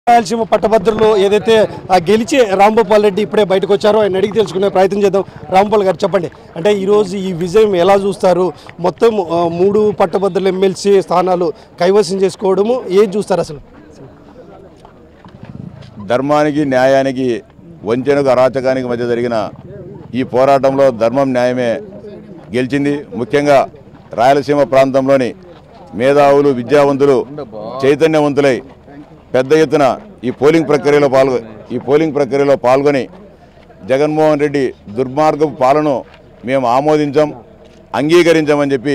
రాయలసీమ పట్టభద్రులు ఏదైతే ఆ గెలిచి రాంభూపాల్ రెడ్డి ఇప్పుడే బయటకు వచ్చారో ఆయన అడిగి తెలుసుకునే ప్రయత్నం చేద్దాం రాంభూపాల్ గారు చెప్పండి అంటే ఈరోజు ఈ విజయం ఎలా చూస్తారు మొత్తం ఆ, మూడు పట్టభద్రుల ఎమ్మెల్సీ స్థానాలు కైవసం చేసుకోవడము ఏం చూస్తారు అసలు ధర్మానికి న్యాయానికి వంచనకు అరాచకానికి మధ్య జరిగిన ఈ పోరాటంలో ధర్మం న్యాయమే గెలిచింది ముఖ్యంగా రాయలసీమ ప్రాంతంలోని మేధావులు విద్యావంతులు చైతన్యవంతులై పెద్ద ఎత్తున ఈ పోలింగ్ ప్రక్రియలో పాల్గొ ఈ పోలింగ్ ప్రక్రియలో పాల్గొని జగన్మోహన్ రెడ్డి దుర్మార్గపు పాలన మేము ఆమోదించాం అంగీకరించామని చెప్పి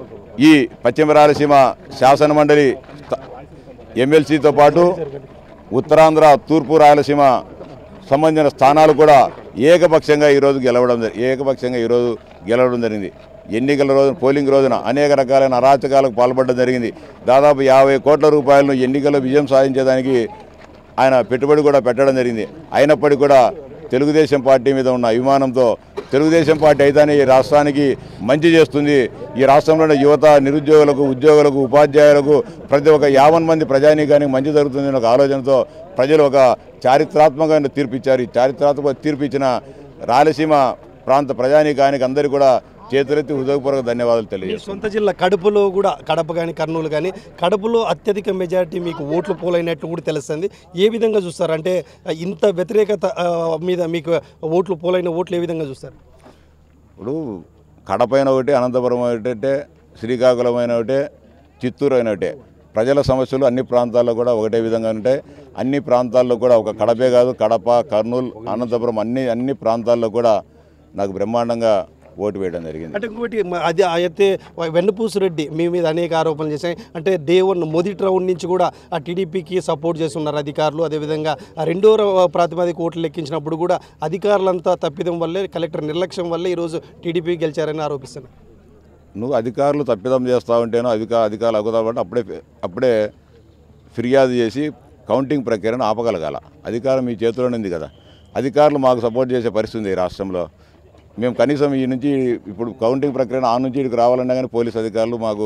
ఈ పశ్చిమ రాయలసీమ శాసన మండలి స్థ- ఎమ్మెల్సీతో పాటు ఉత్తరాంధ్ర తూర్పు రాయలసీమ సంబంధించిన స్థానాలు కూడా ఏకపక్షంగా ఈరోజు గెలవడం జరి- ఏకపక్షంగా ఈరోజు గెలవడం జరిగింది ఎన్నికల రోజు పోలింగ్ రోజున అనేక రకాలైన అరాచకాలకు పాల్పడడం జరిగింది దాదాపు యాభై కోట్ల రూపాయలను ఎన్నికల్లో విజయం సాధించేదానికి ఆయన పెట్టుబడి కూడా పెట్టడం జరిగింది అయినప్పటికీ కూడా తెలుగుదేశం పార్టీ మీద ఉన్న అభిమానంతో తెలుగుదేశం పార్టీ అయితేనే ఈ రాష్ట్రానికి మంచి చేస్తుంది ఈ రాష్ట్రంలోని యువత నిరుద్యోగులకు ఉద్యోగులకు ఉపాధ్యాయులకు ప్రతి ఒక్క యావన్ మంది ప్రజానీకానికి మంచి జరుగుతుందనే ఒక ఆలోచనతో ప్రజలు ఒక చారిత్రాత్మకమైన తీర్పు ఇచ్చారు ఈ చారిత్రాత్మక తీర్పు ఇచ్చిన రాయలసీమ ప్రాంత ప్రజానీకానికి అందరికీ కూడా చేతులెత్తి హృదయపూర్వక ధన్యవాదాలు మీ తెలియజేస్తాను సొంత జిల్లా కడుపులో కూడా కడప కానీ కర్నూలు కానీ కడుపులో అత్యధిక మెజారిటీ మీకు ఓట్లు పోలైనట్టు కూడా తెలుస్తుంది ఏ విధంగా చూస్తారు అంటే ఆ, ఇంత వ్యతిరేకత ఆ, మీద మీకు ఓట్లు పోలైన ఓట్లు ఏ విధంగా చూస్తారు ఇప్పుడు కడపైన ఒకటి అనంతపురం ఒకటే శ్రీకాకుళం అయిన ఒకటే చిత్తూరు అయిన ఒకటే ప్రజల సమస్యలు అన్ని ప్రాంతాల్లో కూడా ఒకటే విధంగా ఉంటాయి అన్ని ప్రాంతాల్లో కూడా ఒక కడపే కాదు కడప కర్నూలు అనంతపురం అన్ని అన్ని ప్రాంతాల్లో కూడా నాకు బ్రహ్మాండంగా ఓటు వేయడం జరిగింది అంటే ఇంకోటి మ- అది అయితే వెన్నపూసు రెడ్డి మీ మీద అనేక ఆరోపణలు చేశాయి అంటే డే వన్ మొదటి రౌండ్ నుంచి కూడా ఆ టీడీపీకి సపోర్ట్ చేస్తున్నారు అధికారులు అదేవిధంగా ఆ రెండో రౌ- ప్రాతిపదిక ఓట్లు లెక్కించినప్పుడు కూడా అధికారులంతా తప్పిదం వల్లే కలెక్టర్ నిర్లక్ష్యం వల్లే ఈరోజు టీడీపీ గెలిచారని ఆరోపిస్తున్నారు నువ్వు అధికారులు తప్పిదం చేస్తా ఉంటేనో అధిక అధికారులు అగుతామంటే అప్పుడే అప్పుడే ఫిర్యాదు చేసి కౌంటింగ్ ప్రక్రియను ఆపగలగాల అధికారం మీ చేతిలోనే ఉంది కదా అధికారులు మాకు సపోర్ట్ చేసే పరిస్థితి ఉంది ఈ రాష్ట్రంలో మేము కనీసం ఈ నుంచి ఇప్పుడు కౌంటింగ్ ప్రక్రియను ఆ నుంచి ఇక్కడికి రావాలన్నా కానీ పోలీస్ అధికారులు మాకు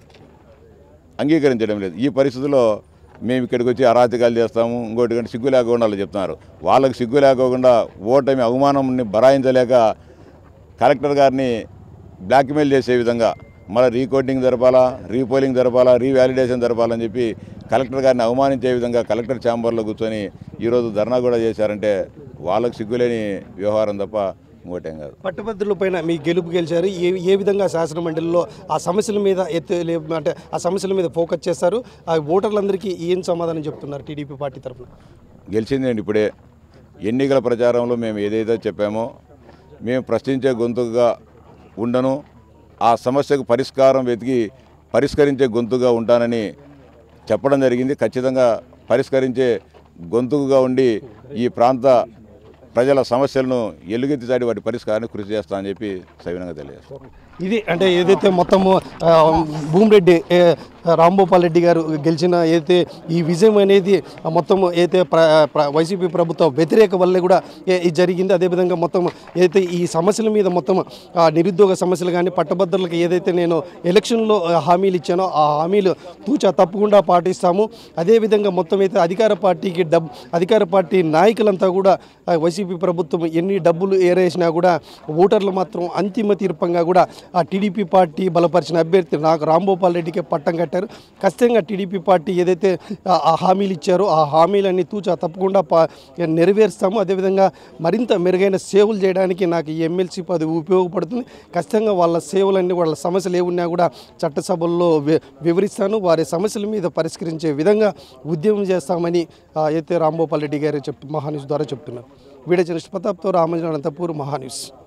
అంగీకరించడం లేదు ఈ పరిస్థితుల్లో మేము ఇక్కడికి వచ్చి అరాచకాలు చేస్తాము ఇంకోటి కంటే సిగ్గు లేకుండా వాళ్ళు చెప్తున్నారు వాళ్ళకి సిగ్గు లేకోకుండా ఓటమి అవమానంని బరాయించలేక కలెక్టర్ గారిని బ్లాక్మెయిల్ చేసే విధంగా మళ్ళీ రీకోడింగ్ జరపాలా రీపోలింగ్ జరపాలా రీవాలిడేషన్ జరపాలని చెప్పి కలెక్టర్ గారిని అవమానించే విధంగా కలెక్టర్ ఛాంబర్లో కూర్చొని ఈరోజు ధర్నా కూడా చేశారంటే వాళ్ళకి సిగ్గులేని వ్యవహారం తప్ప ఇంకోటేం కాదు పట్టభద్రుల పైన మీ గెలుపు గెలిచారు ఏ ఏ విధంగా శాసన మండలిలో ఆ సమస్యల మీద ఎత్తు లే- అంటే ఆ సమస్యల మీద ఫోకస్ చేస్తారు ఆ ఓటర్లందరికీ ఏం సమాధానం చెప్తున్నారు టీడీపీ పార్టీ తరఫున గెలిచిందండి ఇప్పుడే ఎన్నికల ప్రచారంలో మేము ఏదైతే చెప్పామో మేము ప్రశ్నించే గొంతుగా ఉండను ఆ సమస్యకు పరిష్కారం వెతికి పరిష్కరించే గొంతుగా ఉంటానని చెప్పడం జరిగింది ఖచ్చితంగా పరిష్కరించే గొంతుగా ఉండి ఈ ప్రాంత ప్రజల సమస్యలను ఎలుగెత్తి చాటి వాటి పరిష్కారానికి కృషి చేస్తానని చెప్పి సవినంగా తెలియజేస్తాను ఇది అంటే ఏదైతే మొత్తము ఆ, భూమిరెడ్డి ఏ, రాంభూపాల్ రెడ్డి గారు గెలిచిన ఏదైతే ఈ విజయం అనేది ఆ మొత్తం ఏదైతే ప్ర ప్ర- వైసీపీ ప్రభుత్వ వ్యతిరేక వల్లే కూడా ఏ- ఇది జరిగింది అదేవిధంగా మొత్తం ఏదైతే ఈ సమస్యల మీద మొత్తం ఆ, నిరుద్యోగ సమస్యలు కానీ పట్టభద్రులకు ఏదైతే నేను ఎలక్షన్లో ఆ, హామీలు ఇచ్చానో ఆ హామీలు తూచా తప్పకుండా పాటిస్తాము అదేవిధంగా మొత్తం అయితే అధికార పార్టీకి డబ్ అధికార పార్టీ నాయకులంతా కూడా ఆ, వైసీపీ ప్రభుత్వం ఎన్ని డబ్బులు ఏరేసినా కూడా ఓటర్లు మాత్రం అంతిమ తీర్పంగా కూడా ఆ టీడీపీ పార్టీ బలపరిచిన అభ్యర్థి నాకు రాంభూపాల్ రెడ్డికి పట్టం కట్టారు ఖచ్చితంగా టీడీపీ పార్టీ ఏదైతే ఆ ఆ హామీలు ఇచ్చారో ఆ హామీలన్నీ తూచా తప్పకుండా పా నెరవేరుస్తాము అదేవిధంగా మరింత మెరుగైన సేవలు చేయడానికి నాకు ఈ ఎమ్మెల్సీ పదవి ఉపయోగపడుతుంది ఖచ్చితంగా వాళ్ళ సేవలన్నీ వాళ్ళ సమస్యలు ఏమున్నా కూడా చట్టసభల్లో వి- వివరిస్తాను వారి సమస్యల మీద పరిష్కరించే విధంగా ఉద్యమం చేస్తామని ఆ, అయితే రాంభూపాల్ రెడ్డి గారు చెప్ మహాన్యూస్ ద్వారా చెప్తున్నారు వీడియో జర్నలిస్ట్ ప్రతాప్తో రామజన అనంతపూర్ మహాన్యూస్